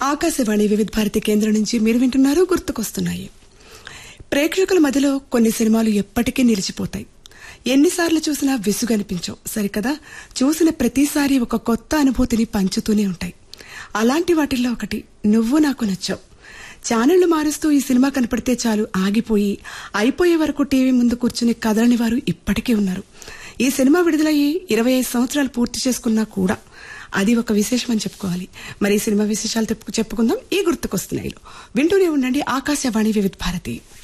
ఆకాశవాణి వివిధ భారతి కేంద్రం నుంచి మీరు వింటున్నారు గుర్తుకొస్తున్నాయి ప్రేక్షకుల మధ్యలో కొన్ని సినిమాలు ఎప్పటికీ నిలిచిపోతాయి ఎన్నిసార్లు చూసినా విసుగనిపించవు సరికదా చూసిన ప్రతిసారి ఒక కొత్త అనుభూతిని పంచుతూనే ఉంటాయి అలాంటి వాటిల్లో ఒకటి నువ్వు నాకు నచ్చావు ఛానళ్లు మారుస్తూ ఈ సినిమా కనపడితే చాలు ఆగిపోయి అయిపోయే వరకు టీవీ ముందు కూర్చుని కదలని వారు ఇప్పటికీ ఉన్నారు ఈ సినిమా విడుదలయ్యి ఇరవై ఐదు సంవత్సరాలు పూర్తి చేసుకున్నా కూడా అది ఒక విశేషం అని చెప్పుకోవాలి మరి ఈ సినిమా విశేషాలు చెప్పుకుందాం ఈ గుర్తుకొస్తున్నాయి వింటూనే ఉండండి ఆకాశవాణి వివిధ భారతి